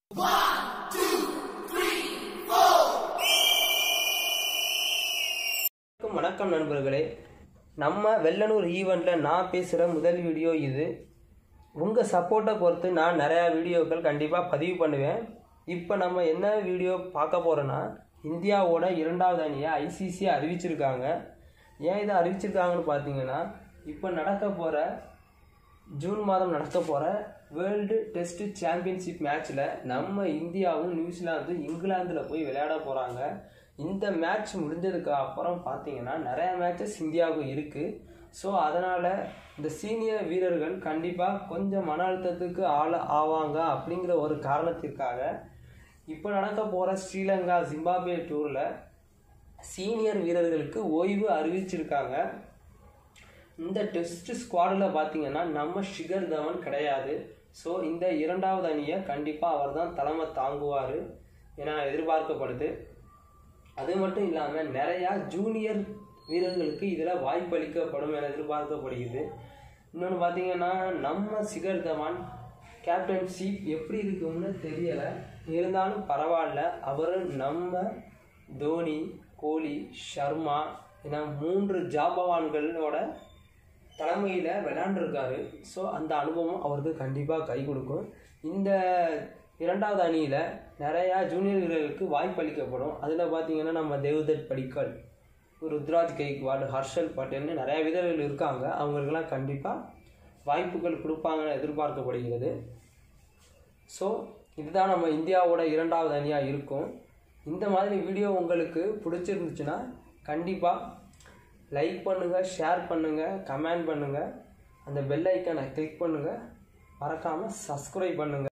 வணக்கம், வணக்கம் நண்பர்களே நம்ம வெள்ளனூர் ஈவெண்ட்டில் நான் பேசுகிற முதல் வீடியோ இது உங்கள் சப்போர்ட்டை பொறுத்து நான் நிறையா வீடியோக்கள் கண்டிப்பாக பதிவு பண்ணுவேன் இப்போ நம்ம என்ன வீடியோ பார்க்க போகிறோன்னா இந்தியாவோட இரண்டாவது அணியை ஐசிசி அறிவிச்சிருக்காங்க ஏன் இதை அறிவிச்சிருக்காங்கன்னு பார்த்தீங்கன்னா இப்போ நடக்க போகிற ஜூன் மாதம் நடக்க போகிற வேர்ல்டு டெஸ்ட் சாம்பியன்ஷிப் மேட்ச்சில் நம்ம இந்தியாவும் நியூசிலாந்தும் இங்கிலாந்தில் போய் விளையாட போகிறாங்க இந்த மேட்ச் முடிஞ்சதுக்கு அப்புறம் பார்த்தீங்கன்னா நிறைய மேட்சஸ் இந்தியாவுக்கு இருக்குது ஸோ அதனால் இந்த சீனியர் வீரர்கள் கண்டிப்பாக கொஞ்சம் மன அழுத்தத்துக்கு ஆள ஆவாங்க அப்படிங்கிற ஒரு காரணத்திற்காக இப்போ நடக்க போகிற ஸ்ரீலங்கா ஜிம்பாப்வே டூரில் சீனியர் வீரர்களுக்கு ஓய்வு அறிவிச்சிருக்காங்க இந்த டெஸ்ட் ஸ்குவாடில் பார்த்தீங்கன்னா நம்ம ஷிகர் தவன் கிடையாது ஸோ இந்த இரண்டாவது அணியை கண்டிப்பாக அவர் தான் தலைமை தாங்குவார் என எதிர்பார்க்கப்படுது அது மட்டும் இல்லாமல் நிறையா ஜூனியர் வீரர்களுக்கு இதில் வாய்ப்பளிக்கப்படும் என எதிர்பார்க்கப்படுகிறது இன்னொன்று பார்த்தீங்கன்னா நம்ம சிகர் தவான் கேப்டன்ஷிப் எப்படி இருக்கும்னு தெரியலை இருந்தாலும் பரவாயில்ல அவர் நம்ம தோனி கோலி ஷர்மா என மூன்று ஜாபவான்களோட தலைமையில் விளையாண்டுருக்காரு ஸோ அந்த அனுபவம் அவருக்கு கண்டிப்பாக கை கொடுக்கும் இந்த இரண்டாவது அணியில் நிறையா ஜூனியர் வீரர்களுக்கு வாய்ப்பளிக்கப்படும் அதில் பார்த்தீங்கன்னா நம்ம தேவ்தத் படிக்கல் ருத்ராஜ் கெய்க்வாட் ஹர்ஷல் பட்டேல்னு நிறையா வீரர்கள் இருக்காங்க அவங்களுக்கெல்லாம் கண்டிப்பாக வாய்ப்புகள் கொடுப்பாங்கன்னு எதிர்பார்க்கப்படுகிறது ஸோ இதுதான் நம்ம இந்தியாவோட இரண்டாவது அணியாக இருக்கும் இந்த மாதிரி வீடியோ உங்களுக்கு பிடிச்சிருந்துச்சுன்னா கண்டிப்பாக லைக் பண்ணுங்கள் ஷேர் பண்ணுங்கள் கமெண்ட் பண்ணுங்கள் அந்த பெல் ஐக்கனை கிளிக் பண்ணுங்கள் மறக்காமல் சப்ஸ்கிரைப் பண்ணுங்கள்